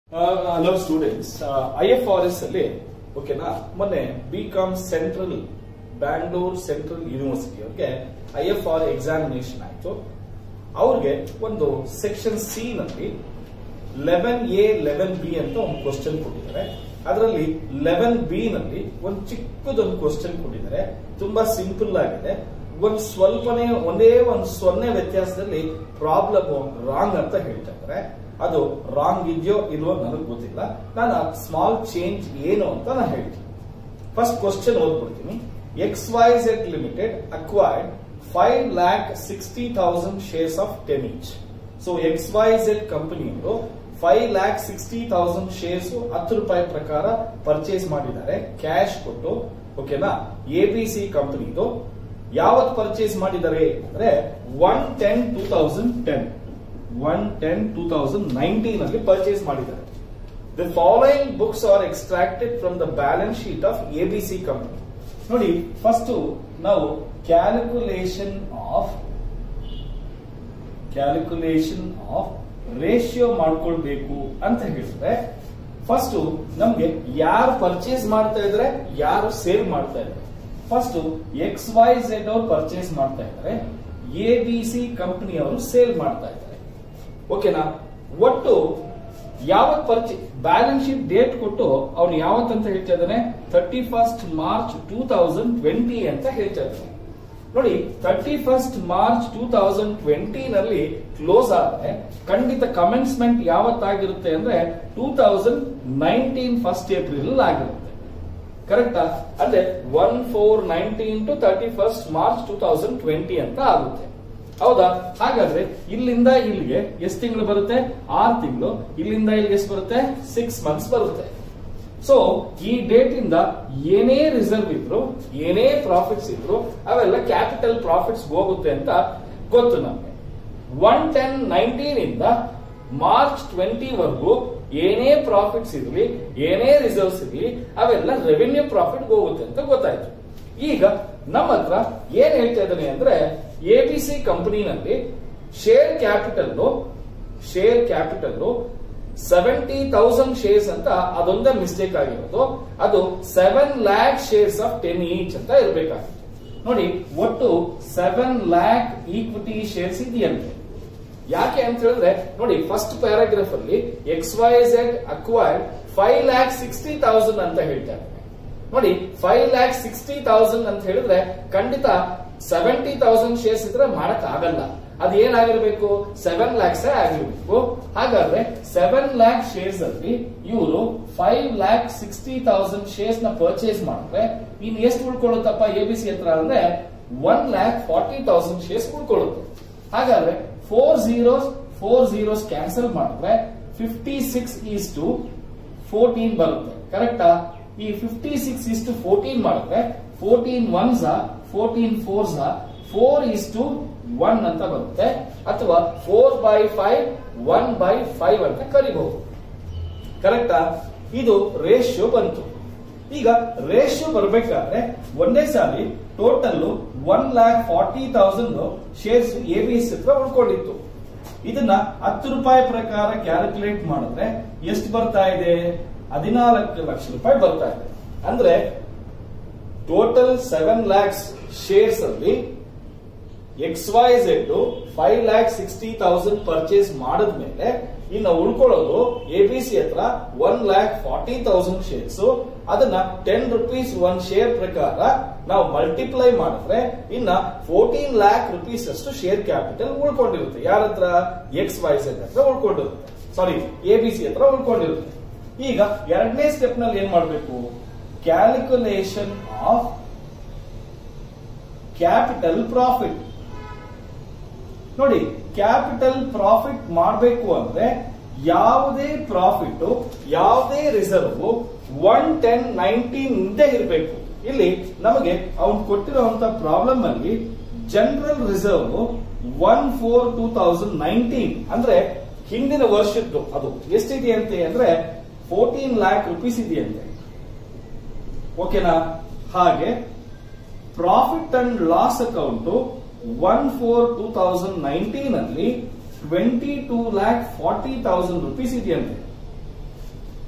hello students I F R S ಅಲ್ಲಿ ಓಕೆನಾ ಮೊನ್ನೆ B Com central Bangalore central university ಅವ್ರಿಗೆ ಐ ಎಫ್ ಆರ್ ಎಕ್ಸಾಮಿನೇಷನ್ ಆಯ್ತು ಅವ್ರಿಗೆ ಒಂದು ಸೆಕ್ಷನ್ ಸಿ ನಲ್ಲಿ ಲೆವೆನ್ ಎ ಲೆವೆನ್ ಬಿ ಅಂತ ಒಂದು ಕ್ವಶನ್ ಕೊಟ್ಟಿದ್ದಾರೆ ಅದರಲ್ಲಿ ಲೆವೆನ್ ಬಿ ನಲ್ಲಿ ಒಂದು ಚಿಕ್ಕದೊಂದು ಕ್ವಶನ್ ಕೊಟ್ಟಿದ್ದಾರೆ ತುಂಬಾ ಸಿಂಪಲ್ ಆಗಿದೆ ಒಂದು ಸ್ವಲ್ಪನೇ ಒಂದೇ ಒಂದು ಸೊನ್ನೆ ವ್ಯತ್ಯಾಸದಲ್ಲಿ ಪ್ರಾಬ್ಲಮ್ ರಾಂಗ್ ಅಂತ ಹೇಳ್ತಾ ಇದ್ದಾರೆ ಅದು ರಾಂಗ್ ಇದೆಯೋ ಇಲ್ವೋ ನನಗೆ ಗೊತ್ತಿಲ್ಲ ನಾನು ಸ್ಮಾಲ್ ಚೇಂಜ್ ಏನು ಅಂತ ನಾನು ಹೇಳ್ತೀನಿ ಫಸ್ಟ್ ಕ್ವಶನ್ ಓದ್ಬಿಡ್ತೀನಿ X Y Z limited acquired five lakh sixty thousand shares of ten each so X Y Z ಕಂಪನಿಯವರು five lakh sixty thousand shares ಹತ್ತು ರೂಪಾಯಿ ಪ್ರಕಾರ ಪರ್ಚೇಸ್ ಮಾಡಿದ್ದಾರೆ ಕ್ಯಾಶ್ ಕೊಟ್ಟು ಓಕೆನಾ ಎ ಬಿ ಸಿ ಕಂಪನಿದು ಯಾವತ್ ಪರ್ಚೇಸ್ ಮಾಡಿದ್ದಾರೆ ಅಂದ್ರೆ one ten two thousand ten one ten two thousand nineteen ಅಲ್ಲಿ ಪರ್ಚೇಸ್ ಮಾಡಿದ್ದಾರೆ the following books are extracted from the balance sheet of A B C company ನೋಡಿ ಫಸ್ಟ್ ನಾವು calculation of calculation of ratio ಮಾಡ್ಕೊಳ್ಬೇಕು ಅಂತ ಹೇಳಿದ್ರೆ first ನಮ್ಗೆ ಯಾರು purchase ಮಾಡ್ತಾ ಇದ್ರೆ ಯಾರು ಸೇಲ್ ಮಾಡ್ತಾ ಇದ್ದಾರೆ ಫಸ್ಟ್ ಎಕ್ಸ್ ವೈ ಝೆಡ್ ಅವ್ರು ಪರ್ಚೇಸ್ ಮಾಡ್ತಾ ಇದ್ದಾರೆ ಎ ಬಿ ಸಿ ಕಂಪನಿ ಅವರು ಸೇಲ್ ಮಾಡ್ತಾ ಇದ್ದಾರೆ ಓಕೆನಾ ಒಟ್ಟು ಯಾವತ್ ಪರ್ಚೇಸ್ ಬ್ಯಾಲೆನ್ಸ್ ಶೀಟ್ ಡೇಟ್ ಕೊಟ್ಟು ಅವನು ಯಾವತ್ ಅಂತ ಹೇಳ್ತಾ ಇದ್ದಾನೆ thirty first March two thousand twenty ಅಂತ ಹೇಳ್ತಾ ಇದ್ದಾನೆ ನೋಡಿ thirty first March two thousand twenty ನಲ್ಲಿ ಕ್ಲೋಸ್ ಆದ್ರೆ ಖಂಡಿತ ಕಮೆನ್ಸ್ಮೆಂಟ್ ಯಾವತ್ತಾಗಿರುತ್ತೆ ಅಂದ್ರೆ two thousand nineteen first April ಆಗಿರುತ್ತೆ ಕರೆಕ್ಟಾ ಅಂದ್ರೆ one four nineteen to thirty first March two thousand twenty ಅಂತ ಆಗುತ್ತೆ ಹೌದಾ ಹಾಗಾದ್ರೆ ಇಲ್ಲಿಂದ ಇಲ್ಲಿಗೆ ಎಷ್ಟು ತಿಂಗಳು ಬರುತ್ತೆ ಆರು ತಿಂಗಳು ಇಲ್ಲಿಂದ ಇಲ್ಲಿಗೆ ಎಷ್ಟು ಬರುತ್ತೆ ಸಿಕ್ಸ್ ಮಂತ್ಸ್ ಬರುತ್ತೆ ಸೊ ಈ ಡೇಟ್ ಇಂದ ಏನೇ ರಿಸರ್ವ್ ಇದ್ರು ಏನೇ ಪ್ರಾಫಿಟ್ಸ್ ಇದ್ರು ಅವೆಲ್ಲ ಕ್ಯಾಪಿಟಲ್ ಪ್ರಾಫಿಟ್ಸ್ ಹೋಗುತ್ತೆ ಅಂತ ಗೊತ್ತು ನಮ್ಗೆ ಒನ್ ಟೆನ್ ನೈನ್ಟೀನ್ ಇಂದ ಮಾರ್ಚ್ ಟ್ವೆಂಟಿ ವರ್ಗೂ ಏನೇ ಪ್ರಾಫಿಟ್ಸ್ ಇರಲಿ ಏನೇ ರಿಸರ್ವ್ಸ್ ಇರಲಿ ಅವೆಲ್ಲ ರೆವಿನ್ಯೂ ಪ್ರಾಫಿಟ್ ಹೋಗುತ್ತೆ ಅಂತ ಗೊತ್ತಾಯ್ತು ಈಗ ನಮ್ಮ ಹತ್ರ ಏನ್ ಹೇಳ್ತಾ ಇದ್ದಾನೆ ಅಂದ್ರೆ ಎ ಬಿ ಸಿ ಕಂಪನಿನಲ್ಲಿ share capital share capital seventy thousand shares ಅಂತ ಅದೊಂದೇ ಮಿಸ್ಟೇಕ್ ಆಗಿರೋದು ಅದು seven lakh shares of ten each ಅಂತ ಇರಬೇಕಾಗಿತ್ತು ನೋಡಿ ಒಟ್ಟು ಸೆವೆನ್ ಲ್ಯಾಕ್ ಈಕ್ವಿಟಿ ಶೇರ್ಸ್ ಇದೆಯಂತೆ ಯಾಕೆ ಅಂತ ಹೇಳಿದ್ರೆ ನೋಡಿ ಫಸ್ಟ್ ಪ್ಯಾರಾಗ್ರಾಫ್ ಅಲ್ಲಿ X Y Z acquired five lakh sixty thousand ಅಂತ ಹೇಳ್ತಾರೆ ನೋಡಿ ಫೈವ್ ಲ್ಯಾಕ್ ಸಿಕ್ಸ್ಟಿ ತೌಸಂಡ್ ಅಂತ ಹೇಳಿದ್ರೆ ಖಂಡಿತ ಸೆವೆಂಟಿ ತೌಸಂಡ್ ಶೇರ್ಸ್ ಇದ್ರೆ ಮಾಡಕ್ ಆಗಲ್ಲ ಅದು ಏನಾಗಿರ್ಬೇಕು ಸೆವೆನ್ ಲ್ಯಾಕ್ಸ್ ಆಗಿರ್ಬೇಕು ಹಾಗಾದ್ರೆ ಸೆವೆನ್ ಲ್ಯಾಕ್ ಶೇರ್ಸ್ ಅಲ್ಲಿ ಇವರು five lakh sixty thousand shares ನ ಪರ್ಚೇಸ್ ಮಾಡಿದ್ರೆ ಇನ್ ಎಷ್ಟು ಉಳ್ಕೊಳ್ಳುತ್ತಪ್ಪ ಎ ಬಿ ಸಿ ಹತ್ರ ಅಂದ್ರೆ one lakh forty thousand shares ಉಳ್ಕೊಳ್ಳುತ್ತೆ ಹಾಗಾದ್ರೆ four zeros four zeros cancel ಮಾಡಿದ್ರೆ fifty six is to fourteen ಬರುತ್ತೆ ಕರೆಕ್ಟಾ ಈ fifty six is to fourteen ಮಾಡಿದ್ರೆ fourteen ones fourteen fours four is to one ಅಂತ ಬರುತ್ತೆ ಅಥವಾ four by five one by five ಅಂತ ಕರಿಬಹುದು ಕರೆಕ್ಟಾ ಇದು ರೇಷಿಯೋ ಬಂತು ಈಗ ರೇಷಿಯೋ ಬರಬೇಕಾದ್ರೆ ಒಂದೇ ಸಾರಿ total one lakh forty thousand shares A B S ಹತ್ರ ಉಳ್ಕೊಂಡಿತ್ತು ಇದನ್ನ ಹತ್ತು ರೂಪಾಯಿ ಪ್ರಕಾರ ಕ್ಯಾಲ್ಕುಲೇಟ್ ಮಾಡಿದ್ರೆ ಎಷ್ಟು ಬರ್ತಾ ಇದೆ ಹದಿನಾಲ್ಕು ಲಕ್ಷ ರೂಪಾಯಿ ಬರ್ತಾ ಇದೆ ಅಂದ್ರೆ ಟೋಟಲ್ ಸೆವೆನ್ ಲ್ಯಾಕ್ಸ್ ಶೇರ್ಸ್ ಅಲ್ಲಿ X Y Z five lakh sixty thousand purchase ಮಾಡಿದ್ಮೇಲೆ ಇನ್ನು ಉಳ್ಕೊಳ್ಳೋದು ಎ ಬಿ ಸಿ ಹತ್ರ one lakh forty thousand shares ಅದನ್ನ ಟೆನ್ ರುಪೀಸ್ ಒನ್ ಶೇರ್ ಪ್ರಕಾರ ನಾವು ಮಲ್ಟಿಪ್ಲೈ ಮಾಡಿದ್ರೆ ಇನ್ನ ಫೋರ್ಟೀನ್ ಲ್ಯಾಕ್ ರುಪೀಸ್ ಅಷ್ಟು ಶೇರ್ ಕ್ಯಾಪಿಟಲ್ ಉಳ್ಕೊಂಡಿರುತ್ತೆ ಯಾರ ಹತ್ರ ಎಕ್ಸ್ ವೈ ಝೆಡ್ ಹತ್ರ ಉಳ್ಕೊಂಡಿರುತ್ತೆ ಸಾರಿ ಎ ಬಿ ಸಿ ಹತ್ರ ಉಳ್ಕೊಂಡಿರುತ್ತೆ ಈಗ ಎರಡನೇ ಸ್ಟೆಪ್ ನಲ್ಲಿ ಏನ್ ಮಾಡಬೇಕು ಕ್ಯಾಲ್ಕುಲೇಷನ್ ಆಫ್ ಕ್ಯಾಪಿಟಲ್ ಪ್ರಾಫಿಟ್ ನೋಡಿ ಕ್ಯಾಪಿಟಲ್ ಪ್ರಾಫಿಟ್ ಮಾಡಬೇಕು ಅಂದ್ರೆ ಯಾವುದೇ ಪ್ರಾಫಿಟ್ ಯಾವುದೇ ರಿಸರ್ವ್ ಒನ್ ಟೆನ್ ನೈನ್ಟೀನ್ ಹಿಂದೆ ಇರಬೇಕು ಇಲ್ಲಿ ನಮಗೆ ಅವನು ಕೊಟ್ಟಿರುವಂತ ಪ್ರಾಬ್ಲಮ್ ಅಲ್ಲಿ general reserve one four two thousand nineteen ಅಂದ್ರೆ ಹಿಂದಿನ ವರ್ಷದ್ದು ಅದು ಎಷ್ಟಿದೆಯಂತೆ ಅಂದ್ರೆ ಫೋರ್ಟೀನ್ ಲ್ಯಾಕ್ ರುಪೀಸ್ ಇದೆಯಂತೆ ಓಕೆನಾ ಹಾಗೆ profit and loss account one four two thousand nineteen ಅಲ್ಲಿ twenty two lakh forty thousand rupees ಇದೆಯಂತೆ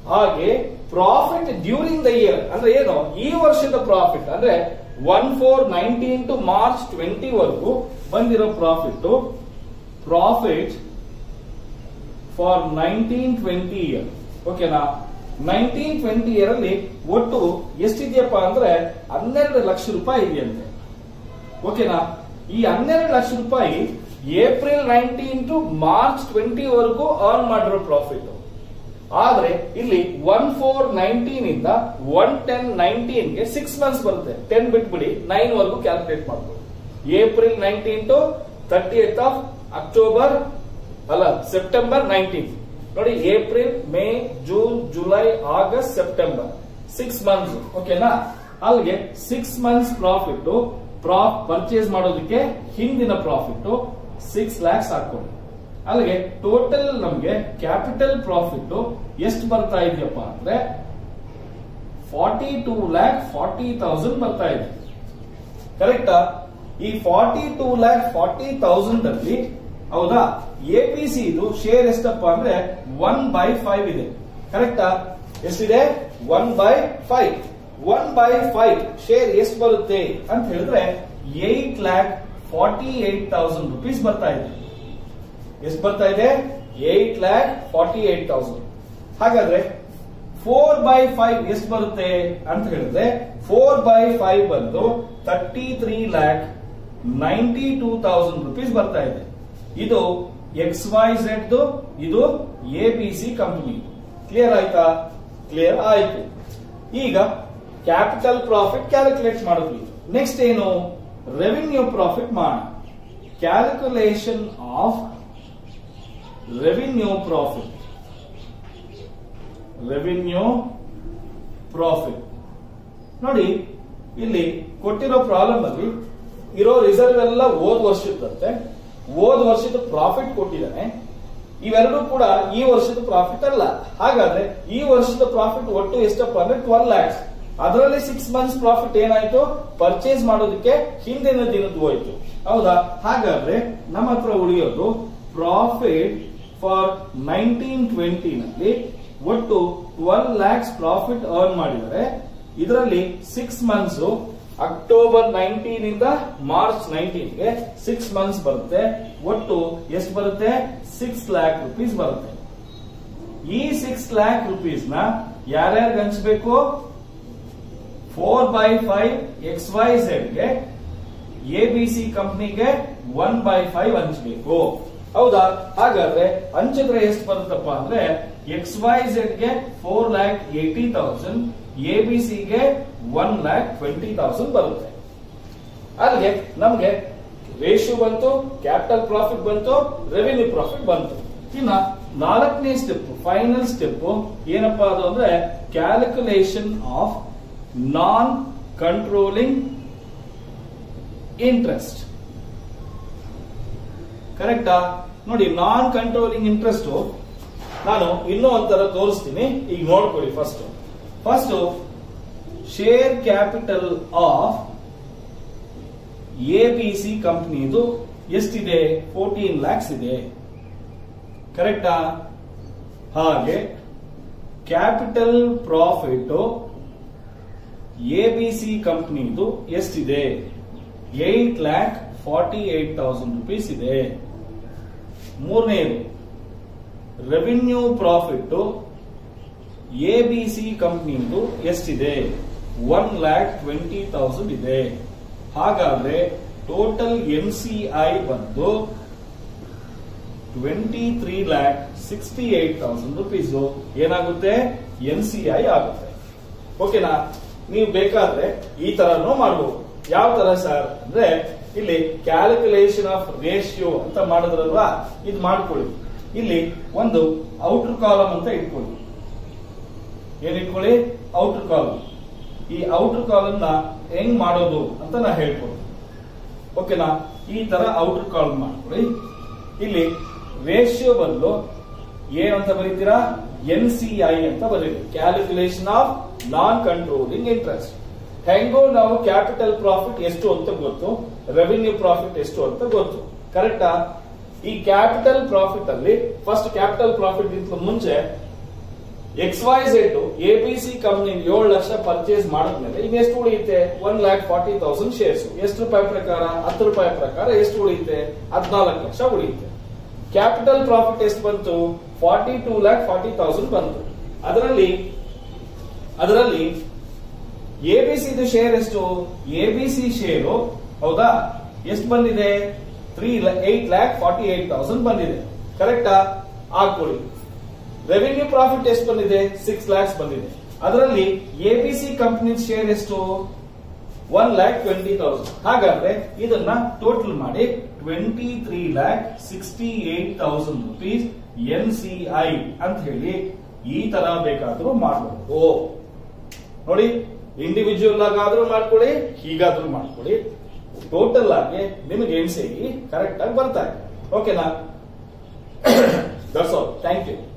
ಹಾಗೆ ಪ್ರಾಫಿಟ್ ಡ್ಯೂರಿಂಗ್ ದ ಇಯರ್ ಅಂದ್ರೆ ಏನು ಈ ವರ್ಷದ ಪ್ರಾಫಿಟ್ ಅಂದ್ರೆ one four nineteen to March twenty ವರೆಗೂ ಬಂದಿರೋ profit profit for nineteen twenty year ಓಕೆನಾ ನೈನ್ಟೀನ್ ಟ್ವೆಂಟಿ ಇಯರ್ ಅಲ್ಲಿ ಒಟ್ಟು ಎಷ್ಟಿದೆಯಪ್ಪ ಅಂದ್ರೆ ಹನ್ನೆರಡು ಲಕ್ಷ ರೂಪಾಯಿ ಇದೆಯಂತೆ ಓಕೆನಾ ಈ ಹನ್ನೆರಡು ಲಕ್ಷ ರೂಪಾಯಿ April nineteen to March twenty ವರೆಗೂ ಅರ್ನ್ ಮಾಡಿರೋ ಪ್ರಾಫಿಟ್ ಆದ್ರೆ ಇಲ್ಲಿ ಒನ್ ಫೋರ್ ನೈನ್ಟೀನ್ ಇಂದ ಒನ್ ಟೆನ್ ನೈನ್ಟೀನ್ ಗೆ ಸಿಕ್ಸ್ ಮಂತ್ಸ್ ಬರುತ್ತೆ ಟೆನ್ ಬಿಟ್ಬಿಡಿ ನೈನ್ ವರೆಗೂ ಕ್ಯಾಲ್ಕುಲೇಟ್ ಮಾಡ್ಬೋದು April nineteen to thirty eight of October ಅಲ್ಲ ಸೆಪ್ಟೆಂಬರ್ ನೈನ್ಟೀನ್ ನೋಡಿ April May June July August September six months ಓಕೆನಾ ಅಲ್ಲಿಗೆ six months profit prof purchase ಮಾಡೋದಕ್ಕೆ ಹಿಂದಿನ ಪ್ರಾಫಿಟ್ ಸಿಕ್ಸ್ ಲ್ಯಾಕ್ಸ್ ಹಾಕೊಳ್ಳಿ ಅಲ್ಲಿಗೆ ಟೋಟಲ್ ನಮ್ಗೆ ಕ್ಯಾಪಿಟಲ್ ಪ್ರಾಫಿಟ್ ಎಷ್ಟು ಬರ್ತಾ ಇದೆಯಪ್ಪ ಅಂದ್ರೆ forty two lakh forty thousand ಬರ್ತಾ ಇದೆ ಕರೆಕ್ಟಾ ಈ forty two lakh forty thousand ಅಲ್ಲಿ ಹೌದಾ ಎ ಪಿ ಸಿ ಇದು ಶೇರ್ ಎಷ್ಟಪ್ಪ ಅಂದ್ರೆ ಒನ್ ಬೈ ಫೈವ್ ಇದೆ ಕರೆಕ್ಟಾ ಎಷ್ಟಿದೆ one by five one by five share ಎಷ್ಟು ಬರುತ್ತೆ ಅಂತ ಹೇಳಿದ್ರೆ eight lakh forty eight thousand rupees ಬರ್ತಾ ಇದೆ ಎಷ್ಟು ಬರ್ತಾ ಇದೆ eight lakh forty eight thousand ಹಾಗಾದ್ರೆ ಫೋರ್ ಬೈ ಫೈವ್ ಎಷ್ಟು ಬರುತ್ತೆ ಅಂತ ಹೇಳಿದ್ರೆ ಫೋರ್ ಬೈ ಫೈವ್ ಬಂದು thirty three lakh ninety two thousand rupees ಬರ್ತಾ ಇದೆ ಇದು ಎಕ್ಸ್ ವೈ ಝೆಡ್ ಇದು A B C company clear ಆಯ್ತಾ ಕ್ಲಿಯರ್ ಆಯ್ತು ಈಗ ಕ್ಯಾಪಿಟಲ್ ಪ್ರಾಫಿಟ್ ಕ್ಯಾಲ್ಕುಲೇಟ್ ಮಾಡಿದ್ವಿ ನೆಕ್ಸ್ಟ್ ಏನು ರೆವಿನ್ಯೂ ಪ್ರಾಫಿಟ್ ಮಾಡೋಣ calculation of revenue profit revenue profit ನೋಡಿ ಇಲ್ಲಿ ಕೊಟ್ಟಿರೋ ಪ್ರಾಬ್ಲಮ್ ಅಲ್ಲಿ ಇರೋ ರಿಸರ್ವ್ ಎಲ್ಲ ಓದ್ ವರ್ಷದಂತೆ ಓದ್ ವರ್ಷದ ಪ್ರಾಫಿಟ್ ಕೊಟ್ಟಿದ್ದಾನೆ ಇವೆರಡೂ ಕೂಡ ಈ ವರ್ಷದ ಪ್ರಾಫಿಟ್ ಅಲ್ಲ ಹಾಗಾದ್ರೆ ಈ ವರ್ಷದ ಪ್ರಾಫಿಟ್ ಒಟ್ಟು ಎಷ್ಟಪ್ಪ ಅಂದ್ರೆ ಟ್ವೆಲ್ ಲ್ಯಾಕ್ಸ್ ಅದರಲ್ಲಿ ಸಿಕ್ಸ್ ಮಂತ್ಸ್ ಪ್ರಾಫಿಟ್ ಏನಾಯ್ತು ಪರ್ಚೇಸ್ ಮಾಡೋದಕ್ಕೆ ಹಿಂದಿನ ದಿನದ್ದು ಹೋಯ್ತು ಹೌದಾ ಹಾಗಾದ್ರೆ ನಮ್ಮ ಹತ್ರ ಉಳಿಯೋದು ಪ್ರಾಫಿಟ್ ಫಾರ್ ನೈನ್ಟೀನ್ ಟ್ವೆಂಟಿ ನಲ್ಲಿ ಒಟ್ಟು ಟ್ವೆಲ್ ಲ್ಯಾಕ್ಸ್ ಪ್ರಾಫಿಟ್ ಅರ್ನ್ ಮಾಡಿದರೆ ಇದರಲ್ಲಿ ಸಿಕ್ಸ್ ಮಂತ್ಸ್ ಅಕ್ಟೋಬರ್ ನೈನ್ಟೀನ್ ಇಂದ ಮಾರ್ಚ್ ನೈನ್ಟೀನ್ ಗೆ ಸಿಕ್ಸ್ ಮಂತ್ಸ್ ಬರುತ್ತೆ ಒಟ್ಟು ಎಷ್ಟು ಬರುತ್ತೆ ಸಿಕ್ಸ್ ಲ್ಯಾಕ್ ರುಪೀಸ್ ಬರುತ್ತೆ ಈ ಸಿಕ್ಸ್ ಲ್ಯಾಕ್ ರುಪೀಸ್ ನ ಯಾರ್ಯಾರಿಗೆ ಹಂಚಬೇಕು four by five X Y Z ಗೆ ಎ ಬಿ ಸಿ ಕಂಪ್ನಿಗೆ ಒನ್ ಬೈ ಫೈವ್ ಹಂಚಬೇಕು ಹೌದಾ ಹಾಗಾದ್ರೆ ಹಂಚಿದ್ರೆ ಎಷ್ಟು ಬರುತ್ತಪ್ಪ ಅಂದ್ರೆ ಎಕ್ಸ್ ವೈ ಝೆಡ್ ಗೆ four lakh eighty thousand A B C ಗೆ ಒನ್ ಲ್ಯಾಕ್ ಟ್ವೆಂಟಿ ತೌಸಂಡ್ ಬರುತ್ತೆ ಅಲ್ಲಿಗೆ ನಮ್ಗೆ ರೇಷಿಯೋ ಬಂತು ಕ್ಯಾಪಿಟಲ್ ಪ್ರಾಫಿಟ್ ಬಂತು ರೆವಿನ್ಯೂ ಪ್ರಾಫಿಟ್ ಬಂತು ಇನ್ನ ನಾಲ್ಕನೇ ಸ್ಟೆಪ್ ಫೈನಲ್ ಸ್ಟೆಪ್ ಏನಪ್ಪಾ ಅದು ಅಂದ್ರೆ calculation of non controlling interest ಕರೆಕ್ಟಾ ನೋಡಿ ನಾನ್ ಕಂಟ್ರೋಲಿಂಗ್ ಇಂಟ್ರೆಸ್ಟ್ ನಾನು ಇನ್ನೂ ಒಂಥರ ತೋರಿಸ್ತೀನಿ ಈಗ ನೋಡ್ಕೊಳ್ಳಿ first first share capital of A B C ಕಂಪ್ನಿದು ಎಷ್ಟಿದೆ ಫೋರ್ಟೀನ್ ಲ್ಯಾಕ್ಸ್ ಇದೆ ಕರೆಕ್ಟಾ ಹಾಗೆ capital profit A B C ಕಂಪ್ನಿದು ಎಷ್ಟಿದೆ eight lakh forty eight thousand rupees ಇದೆ ಮೂರನೇದು revenue profit A B C ಕಂಪ್ನಿದು ಎಷ್ಟಿದೆ ಒನ್ ಲ್ಯಾಕ್ ಟ್ವೆಂಟಿ ತೌಸಂಡ್ ಇದೆ ಹಾಗಾದ್ರೆ ಟೋಟಲ್ ಎನ್ ಸಿ ಐ ಬಂದು twenty three lakh sixty eight thousand rupees ಏನಾಗುತ್ತೆ ಎನ್ ಸಿ ಐ ಆಗುತ್ತೆ ಓಕೆನಾ ನೀವು ಬೇಕಾದ್ರೆ ಈ ತರನು ಮಾಡಬಹುದು ಯಾವ ತರ ಸರ್ ಅಂದ್ರೆ ಇಲ್ಲಿ ಕ್ಯಾಲ್ಕುಲೇಷನ್ ಆಫ್ ರೇಷಿಯೋ ಅಂತ ಮಾಡಿದ್ರಲ್ವಾ ಇದು ಮಾಡ್ಕೊಳ್ಳಿ ಇಲ್ಲಿ ಒಂದು ಔಟರ್ ಕಾಲಮ್ ಅಂತ ಇಟ್ಕೊಳ್ಳಿ ಏನ್ ಇಟ್ಕೊಳ್ಳಿ ಔಟರ್ ಕಾಲಮ್ ಈ ಔಟರ್ ಕಾಲಮ್ ನ ಹೆಂಗ್ ಮಾಡೋದು ಅಂತ ನಾ ಹೇಳ್ಕೊಡ್ತೀನಿ ಓಕೆನಾ ಈ ತರ ಔಟರ್ ಕಾಲಮ್ ಮಾಡ್ಕೊಳ್ಳಿ ಇಲ್ಲಿ ರೇಷಿಯೋ ಬದಲು ಏನಂತ ಬರೀತೀರಾ ಎನ್ ಸಿ ಐ ಅಂತ ಬರೀರಿ calculation of non controlling interest ಹೆಂಗೋ ನಾವು ಕ್ಯಾಪಿಟಲ್ ಪ್ರಾಫಿಟ್ ಎಷ್ಟು ಅಂತ ಗೊತ್ತು ರೆವಿನ್ಯೂ ಪ್ರಾಫಿಟ್ ಎಷ್ಟು ಅಂತ ಗೊತ್ತು ಕರೆಕ್ಟಾ ಈ ಕ್ಯಾಪಿಟಲ್ ಪ್ರಾಫಿಟ್ ಅಲ್ಲಿ ಫಸ್ಟ್ ಕ್ಯಾಪಿಟಲ್ ಪ್ರಾಫಿಟ್ ಗಿಂತ ಮುಂಚೆ X Y Z A B C company ಏಳು ಲಕ್ಷ ಪರ್ಚೇಸ್ ಮಾಡಿದ್ಮೇಲೆ ಇನ್ನು ಎಷ್ಟು ಉಳಿಯುತ್ತೆ one lakh forty thousand shares ಎಷ್ಟು ರೂಪಾಯಿ ಪ್ರಕಾರ ಹತ್ತು ರೂಪಾಯಿ ಪ್ರಕಾರ ಎಷ್ಟು ಉಳಿಯುತ್ತೆ ಹದಿನಾಲ್ಕು ಲಕ್ಷ ಉಳಿಯುತ್ತೆ ಕ್ಯಾಪಿಟಲ್ ಪ್ರಾಫಿಟ್ ಎಷ್ಟು ಬಂತು forty two lakh forty thousand ಬಂತು ಅದರಲ್ಲಿ ಅದರಲ್ಲಿ ಎ ಬಿ ಸಿ ಶೇರ್ ಎಷ್ಟು ಎ ಬಿ ಸಿ ಶೇರು ಹೌದಾ ಎಷ್ಟು ಬಂದಿದೆ three eight lakh forty eight thousand ಬಂದಿದೆ ಕರೆಕ್ಟಾ ಹಾಕೊಳ್ಳಿ ರೆವಿನ್ಯೂ ಪ್ರಾಫಿಟ್ ಎಷ್ಟು ಬಂದಿದೆ ಸಿಕ್ಸ್ ಲ್ಯಾಕ್ಸ್ ಬಂದಿದೆ ಅದರಲ್ಲಿ A B C company share ಎಷ್ಟು ಒನ್ ಲ್ಯಾಕ್ ಟ್ವೆಂಟಿ ತೌಸಂಡ್ ಹಾಗಾದ್ರೆ ಇದನ್ನ ಟೋಟಲ್ ಮಾಡಿ twenty three lakh sixty eight thousand rupees N C I ಅಂತ ಹೇಳಿ ಈ ತರ ಬೇಕಾದ್ರೂ ಮಾಡಬಹುದು ನೋಡಿ ಇಂಡಿವಿಜುವಲ್ ಆಗಾದ್ರೂ ಮಾಡ್ಕೊಳ್ಳಿ ಹೀಗಾದ್ರೂ ಮಾಡ್ಕೊಳ್ಳಿ ಟೋಟಲ್ ಆಗಿ ನಿಮಗೆ ಎನ್ ಸಿ ಕರೆಕ್ಟ್ ಆಗಿ ಬರ್ತಾ ಇದೆ ಓಕೆನಾ ದಟ್ಸ್ ಆಲ್ ಥ್ಯಾಂಕ್ ಯು